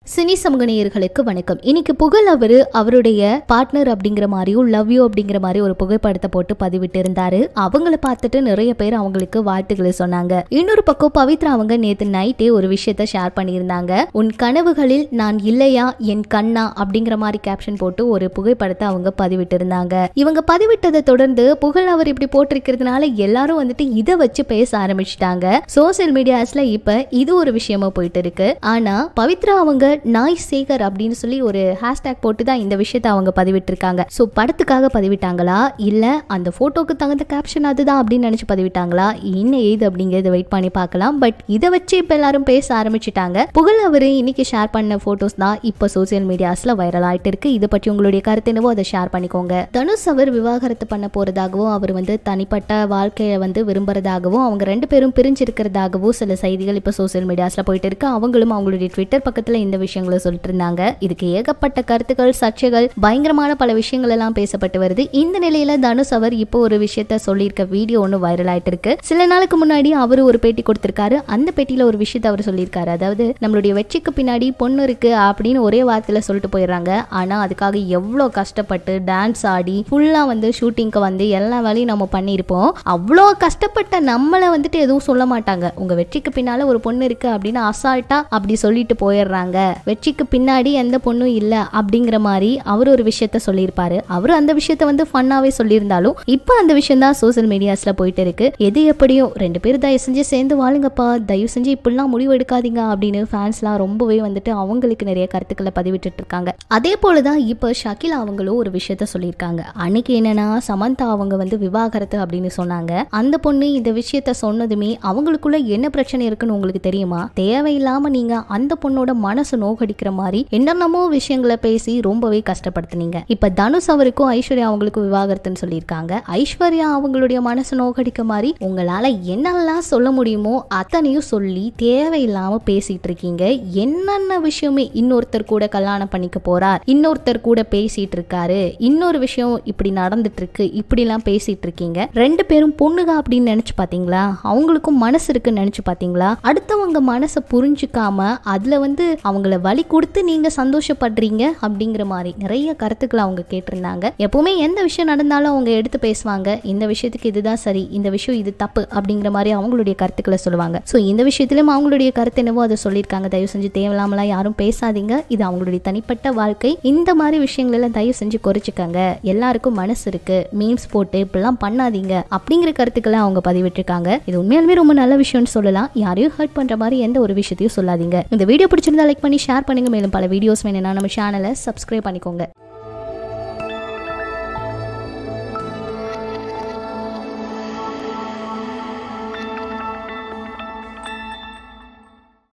cine சமூக நேயர்களுக்கு வணக்கம் இன்னைக்கு புகழ் அவரு அவருடைய பார்ட்னர் அப்படிங்கிற மாதிரியும் லவ் யூ அப்படிங்கிற மாதிரி ஒரு புகைப்படத்தை போட்டு பதிவிட்டு இருந்தாரு அவங்கள பார்த்துட்டு நிறைய பேர் அவங்களுக்கு வாழ்த்துக்களை சொன்னாங்க இன்னொரு பக்கம் பவித்ரா அவங்க நேத்து நைட்டே ஒரு விஷயத்த ஷேர் பண்ணியிருந்தாங்க உன் கனவுகளில் நான் இல்லையா என் கண்ணா அப்படிங்கிற மாதிரி கேப்ஷன் போட்டு ஒரு புகைப்படத்தை அவங்க பதிவிட்டு இருந்தாங்க இவங்க பதிவிட்டதை தொடர்ந்து புகழ் அவர் இப்படி போட்டிருக்கிறதுனால எல்லாரும் வந்துட்டு இதை வச்சு பேச ஆரம்பிச்சிட்டாங்க சோசியல் மீடியாஸ்ல இப்ப இது ஒரு விஷயமா போயிட்டு இருக்கு ஆனா பவித்ரா அவங்க நாய் சேகர் அப்படின்னு சொல்லி ஒரு ஹேஷ்டேக் போட்டு தான் இந்த விஷயத்தை அவங்க பதிவிட்டிருக்காங்க ஸோ படத்துக்காக பதிவிட்டாங்களா இல்ல அந்த போட்டோக்கு தகுந்த கேப்ஷன் அதுதான் அப்படின்னு நினைச்சு பதிவிட்டாங்களா என்ன ஏது அப்படிங்கறத வெயிட் பண்ணி பார்க்கலாம் பட் இதை வச்சு இப்ப எல்லாரும் பேச ஆரம்பிச்சிட்டாங்க புகழ் அவரு இன்னைக்கு ஷேர் பண்ண போட்டோஸ் தான் இப்போ சோசியல் மீடியாஸ்ல வைரல் ஆயிட்டு இருக்கு இதை பற்றி உங்களுடைய கருத்து என்னவோ அதை ஷேர் பண்ணிக்கோங்க தனுஷ் அவர் விவாகரத்து பண்ண போறதாகவும் அவர் வந்து தனிப்பட்ட வாழ்க்கையை வந்து விரும்புறதாகவும் அவங்க ரெண்டு பேரும் பிரிஞ்சிருக்கிறதாகவும் சில செய்திகள் இப்போ சோசியல் மீடியாஸ்ல போயிட்டு இருக்கு அவங்களும் அவங்களுடைய ட்விட்டர் பக்கத்துல இந்த விஷயங்களை சொல்லிட்டு இருந்தாங்க இதுக்கு ஏகப்பட்ட கருத்துக்கள் சர்ச்சைகள் பயங்கரமான பல விஷயங்கள் எல்லாம் பேசப்பட்டு வருது இந்த நிலையில தனுஷ் அவர் இப்போ ஒரு விஷயத்த சொல்லியிருக்க வீடியோ ஒன்று வைரல் ஆயிட்டு இருக்கு சில நாளுக்கு முன்னாடி அவர் ஒரு பேட்டி கொடுத்திருக்காரு அந்த பேட்டியில ஒரு விஷயத்த அவர் சொல்லியிருக்காரு அதாவது நம்மளுடைய வெற்றிக்கு பின்னாடி பொண்ணு இருக்கு அப்படின்னு ஒரே வார்த்தையில சொல்லிட்டு போயிடுறாங்க ஆனா அதுக்காக எவ்வளோ கஷ்டப்பட்டு டான்ஸ் ஆடி ஃபுல்லா வந்து ஷூட்டிங்க்கு வந்து எல்லா வேலையும் நம்ம பண்ணியிருப்போம் அவ்வளோ கஷ்டப்பட்ட நம்மளை வந்துட்டு எதுவும் சொல்ல மாட்டாங்க உங்க வெற்றிக்கு பின்னால ஒரு பொண்ணு இருக்கு அப்படின்னு அசால்ட்டா அப்படி சொல்லிட்டு போயிடுறாங்க வெற்றிக்கு பின்னாடி எந்த பொண்ணும் இல்ல அப்படிங்கிற மாதிரி அவர் ஒரு விஷயத்த சொல்லியிருப்பாரு அவர் அந்த விஷயத்த வந்து ஃபன்னாவே சொல்லியிருந்தாலும் இப்போ அந்த விஷயம் தான் சோசியல் மீடியாஸ்ல போயிட்டு இருக்கு எது எப்படியும் ரெண்டு பேரும் தயவு செஞ்சு சேர்ந்து வாழுங்கப்பா தயவு செஞ்சு இப்படிலாம் முடிவு எடுக்காதீங்க அப்படின்னு ஃபேன்ஸ்லாம் ரொம்பவே வந்துட்டு அவங்களுக்கு நிறைய கருத்துக்களை பதிவிட்டு இருக்காங்க அதே போலதான் இப்போ ஷகிலா அவங்களும் ஒரு விஷயத்த சொல்லியிருக்காங்க அன்னைக்கு என்னன்னா சமந்தா அவங்க வந்து விவாகரத்து அப்படின்னு சொன்னாங்க அந்த பொண்ணு இந்த விஷயத்த சொன்னதுமே அவங்களுக்குள்ள என்ன பிரச்சனை இருக்குன்னு உங்களுக்கு தெரியுமா தேவையில்லாம நீங்க அந்த பொண்ணோட மனசு நோகடிக்கிற மாதிரி என்னென்னமோ விஷயங்களை பேசி ரொம்பவே கஷ்டப்படுத்துனீங்க இப்ப தனுஷ் அவருக்கும் ஐஸ்வர்யா அவங்களுக்கும் விவாகரத்துன்னு சொல்லியிருக்காங்க ஐஸ்வர்யா அவங்களுடைய மனசு நோகடிக்க மாதிரி உங்களால என்னெல்லாம் சொல்ல முடியுமோ அத்தனையும் சொல்லி தேவையில்லாம பேசிட்டு இருக்கீங்க என்னென்ன விஷயமே இன்னொருத்தர் கூட கல்யாணம் பண்ணிக்க போறார் இன்னொருத்தர் கூட பேசிட்டு இருக்காரு இன்னொரு விஷயம் இப்படி நடந்துட்டு இருக்கு இப்படிலாம் பேசிட்டு இருக்கீங்க ரெண்டு பேரும் பொண்ணுங்க அப்படின்னு நினைச்சு பாத்தீங்களா அவங்களுக்கும் மனசு இருக்குன்னு நினைச்சு பாத்தீங்களா அடுத்தவங்க மனசை புரிஞ்சுக்காம அதுல வந்து அவங்கள வழி கொடுத்து நீங்க சந்தோஷப்படுறீங்க அப்படிங்கிற மாதிரி நிறைய கருத்துக்களை அவங்க கேட்டிருந்தாங்க எப்பவுமே எந்த விஷயம் நடந்தாலும் அவங்க எடுத்து பேசுவாங்க இந்த விஷயத்துக்கு இதுதான் சரி இந்த விஷயம் இது தப்பு அப்படிங்கிற மாதிரி அவங்களுடைய கருத்துக்களை சொல்லுவாங்க ஸோ இந்த விஷயத்திலும் அவங்களுடைய கருத்து என்னவோ அதை சொல்லியிருக்காங்க தயவு செஞ்சு தேவையில்லாமலாம் யாரும் பேசாதீங்க இது அவங்களுடைய தனிப்பட்ட வாழ்க்கை இந்த மாதிரி விஷயங்கள் எல்லாம் தயவு செஞ்சு குறைச்சிக்கங்க எல்லாருக்கும் மனசு இருக்கு மீம்ஸ் போட்டு இப்படிலாம் பண்ணாதீங்க அப்படிங்கிற கருத்துக்களை அவங்க பதிவிட்டிருக்காங்க இது உண்மையாலுமே ரொம்ப நல்ல விஷயம்னு சொல்லலாம் யாரையும் ஹர்ட் பண்ற மாதிரி எந்த ஒரு விஷயத்தையும் சொல்லாதீங்க இந்த வீடியோ பிடிச்சிருந்தா லைக் பண்ணி ஷேர் பண்ணுங்க மேலும் பல வீடியோஸ் வேணும்னா நம்ம சேனலை சப்ஸ்கிரைப் பண்ணிக்கோங்க